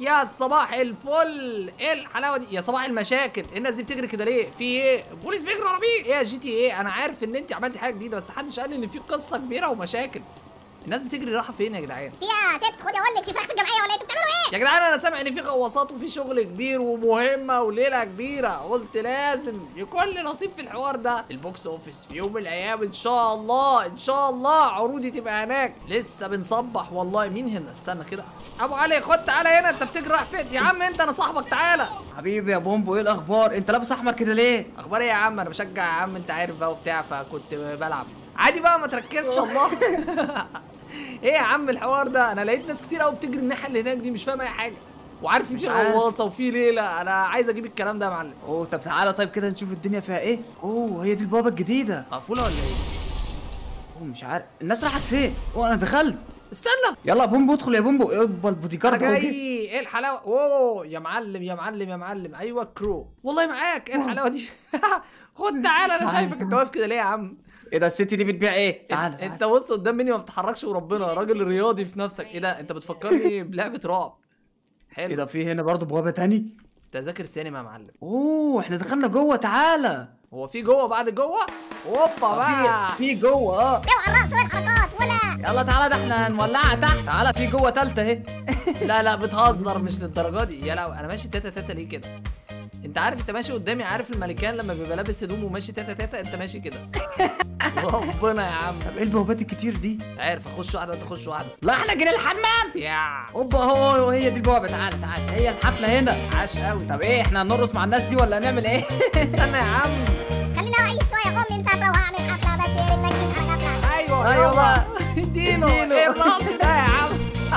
يا صباح الفل ايه الحلاوه دي يا صباح المشاكل إيه الناس دي بتجري كده ليه في ايه البوليس بيجري ورا مين ايه يا جي تي ايه انا عارف ان انت عملتي حاجه جديده بس محدش قال لي ان في قصه كبيره ومشاكل الناس بتجري رايحه فين يا جدعان في يا ست خدي اقول لك في فراخ في الجمعيه ولا إيه؟ انتوا بتعملوا ايه؟ يا جدعان انا سامع ان في غواصات وفي شغل كبير ومهمه وليله كبيره قلت لازم يكون لي نصيب في الحوار ده البوكس اوفيس في يوم من الايام ان شاء الله ان شاء الله عروضي تبقى هناك لسه بنصبح والله مين هنا استنى كده ابو علي خد تعالى هنا انت بتجري رايح فين يا عم انت انا صاحبك تعالى حبيبي يا بومبو ايه الاخبار انت لابس احمر كده ليه اخبار ايه يا عم انا بشجع يا عم انت عارف بقى وبتاع فكنت بلعب عادي بقى ما تركزش الله ايه يا عم الحوار ده انا لقيت ناس كتير قوي بتجري الناحيه اللي هناك دي مش فاهم اي حاجه وعارف في عارف. غواصه وفي ليله انا عايز اجيب الكلام ده يا معلم اوه طب تعالى طيب كده نشوف الدنيا فيها ايه اوه هي دي البوابه الجديده مقفوله ولا ايه اوه مش عارف الناس راحت فين اوه انا دخلت استنى يلا يا بومبو ادخل يا بومبو ابا البودي انا جارد اهو جاي جه. ايه الحلاوه اوه يا معلم يا معلم يا معلم ايوه كرو والله معاك ايه الحلاوه دي خد تعالى انا شايفك انت واقف كده ليه يا عم ايه ده الست دي بتبيع ايه تعالى انت, انت تعالى. بص قدام مني ما بتتحركش وربنا راجل رياضي في نفسك ايه ده انت بتفكرني بلعبه رعب ايه حلو ده في هنا برضه بوابه تاني تذاكر سينما يا معلم اوه احنا دخلنا جوه تعالى هو في جوه بعد جوه هوبا بقى في في جوه اه اوعى الراس ولا الحركات ولا يلا تعالى ده احنا هنولعها تحت تعالى في جوه تالتة اهي لا لا بتهزر مش للدرجه دي يا لا انا ماشي تاتا تاتا ليه كده انت عارف انت ماشي قدامي عارف الملكان لما بيبقى لابس هدوم وماشي تاتا تاتا انت ماشي كده ربنا يا عم طب ايه البوابات الكتير دي عارف اخش واحده انت تخش واحده لا احنا جينا الحمام يا اوبا هو هي دي البوابه تعالى تعالى هي الحفله هنا عاش قوي طب ايه احنا هنرقص مع الناس دي ولا هنعمل ايه استنى يا عم خلينا اعيش شويه امي مسافره وهعمل حفله بس يا ريت ما تجيش على غفله ايوه أيوة يلا بقى. اديله اديله. ايه الرقص ده يا عم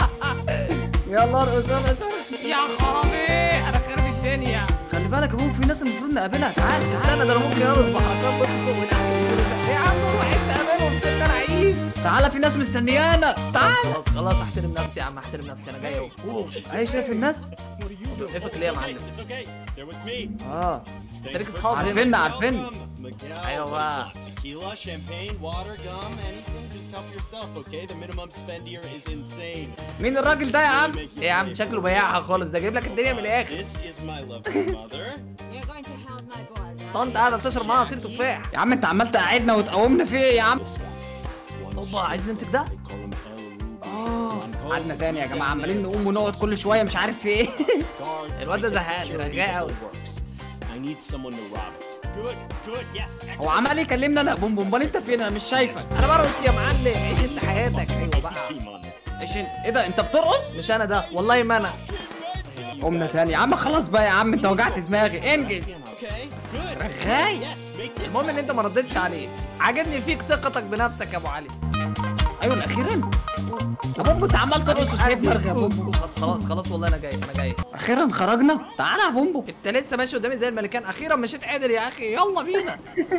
يلا ارقص ارقص ارقص يا خرابي انا خرب الدنيا خلي بالك يا بوم في ناس المفروض نقابلها تعالى استنى ده انا ممكن ارقص بحركات بص فوق وتحت يا عم روح انت قابلهم سيبني انا اعيش تعالى في ناس مستنيانا تعالى خلاص خلاص احترم نفسي يا عم احترم نفسي انا جاي اهو أوه. اهي شايف الناس بيوقفك ليه يا معلم It's okay. They're with me. اه انت ليك اصحاب هنا عارفيننا عارفيننا Welcome. Miguel, أيوة بقى. Tequila, champagne, water, gum, anything. Just help yourself, okay? The minimum spend here is insane. مين الراجل ده يا عم Make you ايه يا عم pay شكله for بياعها خالص ده جايب لك الدنيا من الاخر This is my lovely mother. You're going to hold my boy. طنط قاعده بتشرب معاها عصير تفاح يا عم انت عمال تقعدنا وتقومنا في ايه يا عم اوبا عايز نمسك ده They call him El اه Ruby. قعدنا تاني يا جماعه عمالين نقوم ونقعد كل شويه مش عارف في ايه Guards, الواد ده I take زهقان، security رغاي أوي. that works. I need someone to rob it. Good, good, yes, هو excellent. عمال يكلمني انا بوم بوم امال انت فين انا مش شايفك انا برقص يا معلم عيش انت حياتك ايوه بقى Team on this. عشان ايه ده انت بترقص مش انا ده والله ما انا قمنا تاني يا عم خلاص بقى يا عم انت وجعت دماغي انجز Okay, good. رغاي Yes, make this المهم ان انت ما ردتش عليه عاجبني فيك ثقتك بنفسك يا ابو علي ايوه اخيرا يا بوم انت عمال ترقص وسايبنا ارغي يا بوم خلاص خلاص والله انا جاي انا جاي اخيرا خرجنا تعالى يا بومبو انت لسه ماشي قدامي زي الملكان اخيرا مشيت عدل يا اخي يلا بينا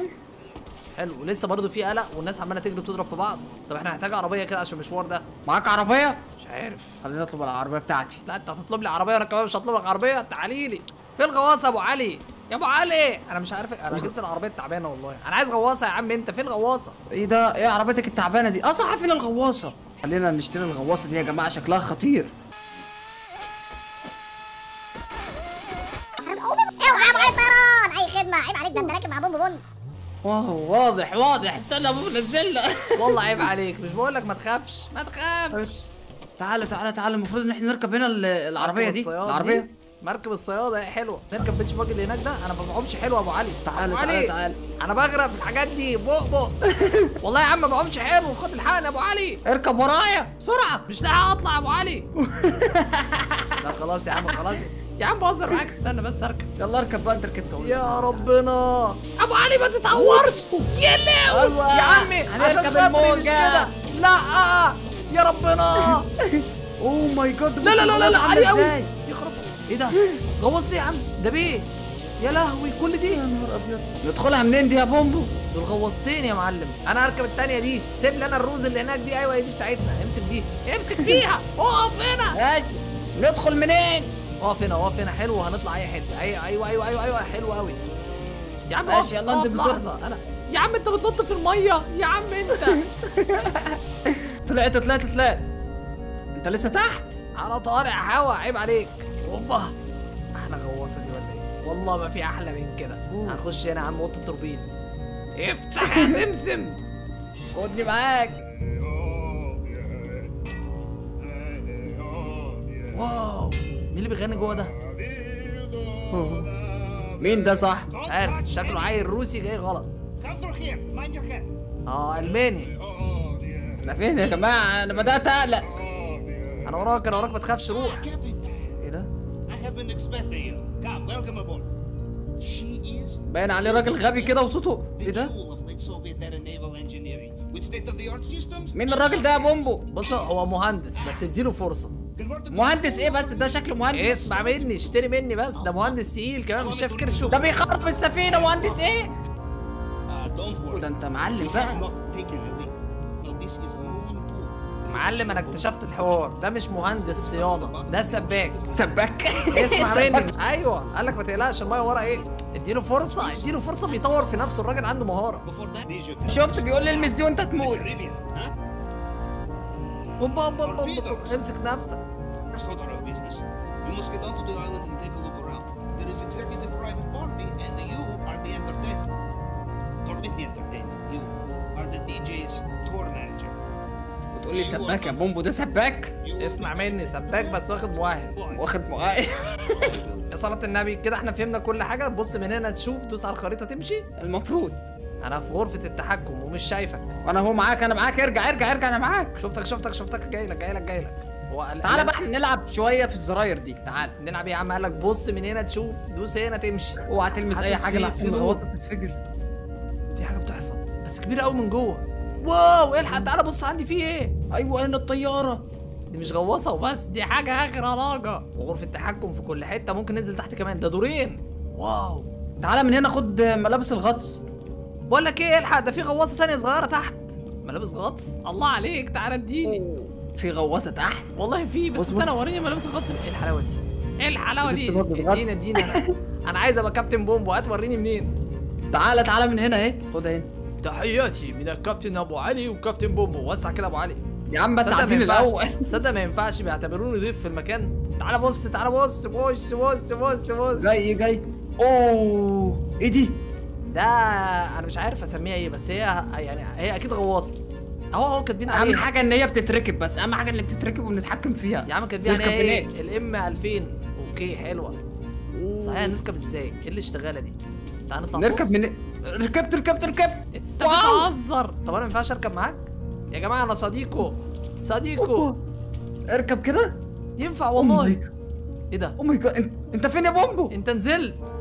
حلو لسه برضه في قلق والناس عماله تجري وتضرب في بعض طب احنا هنحتاج عربيه كده عشان المشوار ده معاك عربيه مش عارف خلينا نطلب العربيه بتاعتي لا انت هتطلب لي عربيه وانا كمان مش هطلب لك عربيه تعالي لي فين الغواصه يا ابو علي يا ابو علي انا مش عارف انا جبت العربيه التعبانه والله انا عايز غواصه يا عم انت فين الغواصه ايه ده ايه عربيتك التعبانه دي اه صح فين الغواصه خلينا نشتري الغواصه دي يا جماعه شكلها خطير اوعى ابو علي الطيران اي خدمه عيب عليك ده انت راكب مع بومبو بوند واو واضح واضح استنى ابو نزلنا والله عيب عليك مش بقول لك ما تخافش ما تخافش تعالى تعالى تعالى المفروض ان احنا نركب هنا ال- العربيه مركب دي الصياد العربيه دي. مركب الصياده هي حلوه نركب بيتش باجي اللي هناك ده انا ما بعومش حلو يا ابو علي تعالى أبو تعالى علي تعالى انا بغرق في الحاجات دي بق بق والله يا عم ما بعومش حلو خد الحقني يا ابو علي اركب ورايا بسرعه مش لاقي اطلع يا ابو علي لا خلاص يا عم خلاص يا عم بهزر معاك استنى بس اركب يلا اركب بقى انت ركبت أهو. يا ربنا ابو علي ما تتعورش يا لهوي أيوة. يا عمي هنركب عشان خاطري مش الموجة. كده لا آه. يا ربنا اوه ماي جاد لا لا لا لا, لا علي قوي ازاي يخرب ايه ده غوص يا عم ده بيه يا لهوي كل دي يا نهار ابيض ندخلها منين دي يا بومبو دول غوصتين يا معلم انا هركب التانية دي سيب لي انا الروز اللي هناك دي ايوه هي دي بتاعتنا امسك دي امسك فيها اقف هنا ماشي ندخل منين اقف هنا اقف هنا حلو هنطلع اي حته ايوه ايوه ايوه ايوه, أيوة حلو قوي يا عم ماشي، اقف يلا اقف انت بتقول- لحظه انا يا عم انت بتنط في الميه يا عم انت طلعت طلعت طلعت انت لسه تحت على طالع هوا عيب عليك اوبا احلى غواصه دي ولا ايه والله ما في احلى من كده هنخش هنا يا عم اوضه التوربين افتح يا سمسم خدني معاك واو مين اللي بيغني جوه ده مين ده صح مش عارف شكله عيل روسي جاي غلط Come through here. Mind your head. اه الماني احنا فين يا جماعه انا بدات اقلق انا وراك انا وراك ما تخافش روح ايه ده I have been expecting you. Come, welcome aboard. She is باين عليه راجل غبي كده وصوته the ايه ده jewel of late Soviet air and naval engineering with state-of-the-art systems. مين الراجل ده يا بومبو بص هو مهندس بس اديله فرصه Converted to مهندس ايه بس ده شكله مهندس اسمع مني اشتري مني بس ده مهندس تقيل كمان مش شايف كرشه ده بيخرب السفينه مهندس ايه Uh, don't worry. ده انت معلم We بقى are not taking a leak. No, this is moon pool. معلم انا اكتشفت الحوار ده مش مهندس صيانه ده سباك سباك اسمع سباك. مني ايوه قال لك ما تقلقش الميه ورا ايه اديله فرصه اديله فرصه بيطور في نفسه الراجل عنده مهاره Before that, Asia Cup. شفت بيقول لي المس دي وانت تموت Caribbean, huh? اوبا اوبا اوبا أوبا. امسك نفسك It's not our business. You must get onto the island and take a look around. There is executive private party, and you are the entertainment. Or with the entertainment, you are the DJ's tour manager. وتقول لي سباك يا بومبو ده سباك You will اسمع be مني سباك بس واخد مؤهل واخد معايا يا صلاة النبي كده احنا فهمنا كل حاجة تبص من هنا تشوف دوس على الخريطة تمشي المفروض انا في غرفة التحكم ومش شايفك وانا هو معاك انا معاك ارجع ارجع ارجع انا معاك شفتك شفتك شفتك جاي لك جاي لك جاي لك هو قال- تعالى قال- بقى احنا نلعب شويه في الزراير دي تعالى نلعب إيه يا عم قال لك بص من هنا تشوف دوس هنا تمشي اوعى تلمس اي حاسس حاجه في- لا في في نور. الغواصه بتتفجر في حاجة بتحصل بس كبيرة قوي من جوه واو الحق تعالى بص عندي فيه ايه ايوه هنا الطياره دي مش غواصة وبس دي حاجة اخر راجة وغرفة التحكم في كل حتة ممكن ننزل تحت كمان ده دورين واو تعالى من هنا خد ملابس الغطس بقول لك ايه الحق ده في غواصة تانية صغيرة تحت ملابس غطس الله عليك تعالى اديني في غواصه تحت والله في بس بص- استنى بص. وريني ملابس الغطس ايه الحلاوه دي ايه الحلاوه دي لبست برضه الغطس. اديني اديني انا انا عايز ابقى كابتن بومبو هتوريني منين تعالى تعالى من هنا اهي خد اهي تحياتي من الكابتن ابو علي وكابتن بومبو وسع كده ابو علي يا عم بس تصدق ما عديني ينفعش الاول تصدق ما ينفعش بيعتبروني ضيف في المكان تعالى بص تعالى بص بص بص بص بص جاي جاي اوه ايه دي ده انا مش عارف اسميها ايه بس هي يعني هي اكيد غواصه اهو اهو كاتبين اهم عليها حاجه ان هي بتتركب بس اهم حاجه ان بتتركب وبنتحكم فيها يا عم كاتبين عليها نركب ايه منين؟ الام 2000 اوكي حلوه صحيح نركب ازاي ايه الاشتغاله دي تعال نطلع فوق. نركب من ركبت ركبت ركبت انت واو. بتهزر طب انا ما ينفعش اركب معاك يا جماعه انا صديقه صديقه أوه. اركب كده ينفع Oh my والله God. ايه ده او ماي جاد انت انت فين يا بومبو انت نزلت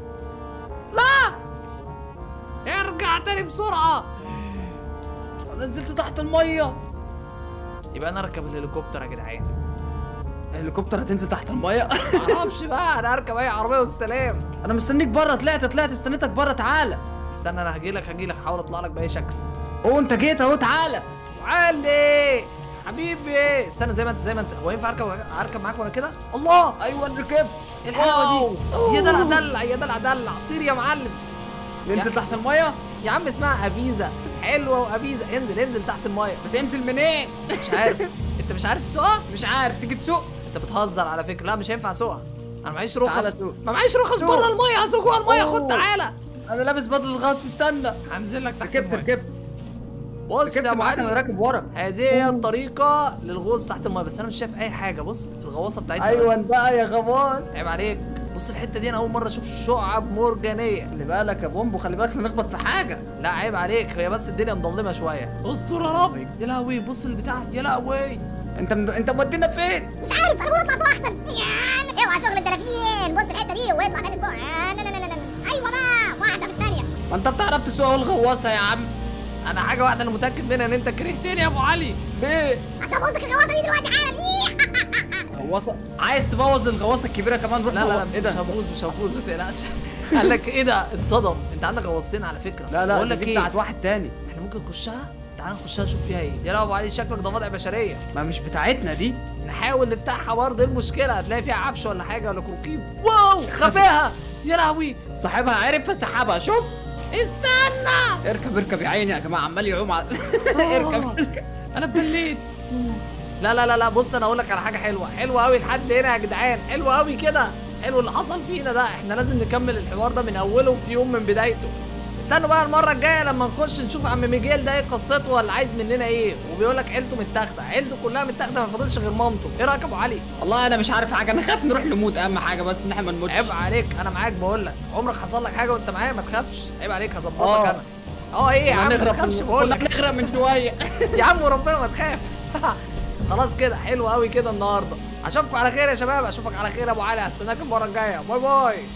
لا ارجع تاني بسرعه انا نزلت تحت الميه يبقى انا اركب الهليكوبتر يا جدعان الهليكوبتر هتنزل تحت الميه معرفش بقى انا اركب اي عربيه والسلام انا مستنيك بره طلعت طلعت استنيتك بره تعالى استنى انا هجيلك هجيلك هحاول اطلع لك باي شكل هو انت جيت اهو تعالى علي حبيبي استنى زي ما انت زي ما انت هو ينفع اركب اركب معاك وانا كده الله ايوه أنا ركبت ايه الحلاوه واو. دي يا دلع دلع يا دلع دلع طير يا معلم ننزل يا- تحت الميه يا عم اسمها افيزا حلوه وافيزا انزل انزل تحت المايه بتنزل منين مش عارف انت مش عارف تسوقها مش عارف تيجي تسوق انت بتهزر على فكره لا مش هينفع اسوقها انا معيش تعالى رخص سوق. ما معيش رخص سوق. بره المايه هسوق جوه المايه خد أوه. تعالى انا لابس بدل الغطس استنى هنزل لك تحت ركبت المايه ركبت بص يا ركبت ابو معاك انا علي راكب ورا هذه هي الطريقه للغوص تحت المايه بس انا مش شايف اي حاجه بص الغواصه بتاعتنا ايوه بس بقى يا غواص عيب عليك بص الحته دي انا اول مره اشوف شعب مرجانيه خلي بالك يا بومبو خلي بالك نخبط في حاجه لا عيب عليك هي بس الدنيا مظلمه شويه استر يا رب يا لهوي بص البتاع يا لهوي انت مد... انت مودينا فين مش عارف انا بقول اطلع فوق احسن يان اوعى شغل الدلافين بص الحته دي واطلع تاني فوق يان، لا لا لا لا لا. ايوه بقى واحده في الثانيه ما انت بتعرف تسوق اهو الغواصه يا عم انا حاجه واحده اللي متاكد منها ان انت كرهتني يا ابو علي ليه عشان بوظك الغواصه دي دلوقتي حالا غواصه عايز تبوظ الغواصه الكبيره كمان روح لا لا لا بوظ. ايه مش ده هبوظ مش هبوظ ما تقلقش قال لك ايه ده اتصدم انت عندك غواصتين على فكره لا لا بقول دي لك ايه بتاعت واحد تاني احنا ممكن نخشها تعال نخشها نشوف فيها ايه يا لا ابو علي شكلك ضفادع بشريه ما مش بتاعتنا دي نحاول نفتحها برضه ايه المشكله هتلاقي فيها عفش ولا حاجه ولا كروكيب واو خفاها يا لهوي صاحبها عرف فسحبها شوف استنى اركب اركب يا عيني يا جماعه عمال يعوم على اركب اركب انا اتبليت لا لا لا لا بص انا اقول لك على حاجه حلوه حلوه قوي لحد هنا يا جدعان حلوه قوي كده حلو اللي حصل فينا ده احنا لازم نكمل الحوار ده من اوله في يوم من بدايته استنوا بقى المره الجايه لما نخش نشوف عم ميجيل ده ايه قصته ولا عايز مننا ايه وبيقول لك عيلته متاخده عيلته كلها متاخده ما فاضلش غير مامته ايه رايك يا ابو علي والله انا مش عارف حاجه انا خايف نروح نموت اهم حاجه بس ان احنا ما نموتش عيب عليك انا معاك بقول لك عمرك حصل لك حاجه وانت معايا ما تخافش عيب عليك هظبطك آه. انا اه ايه يا كنا عم ما نغرق تخافش من- بقول كنا لك نغرق من شويه يا عم وربنا ما تخاف خلاص كده حلو قوي كده النهارده اشوفكم على خير يا شباب اشوفك على خير يا ابو علي هستناك المره الجايه باي باي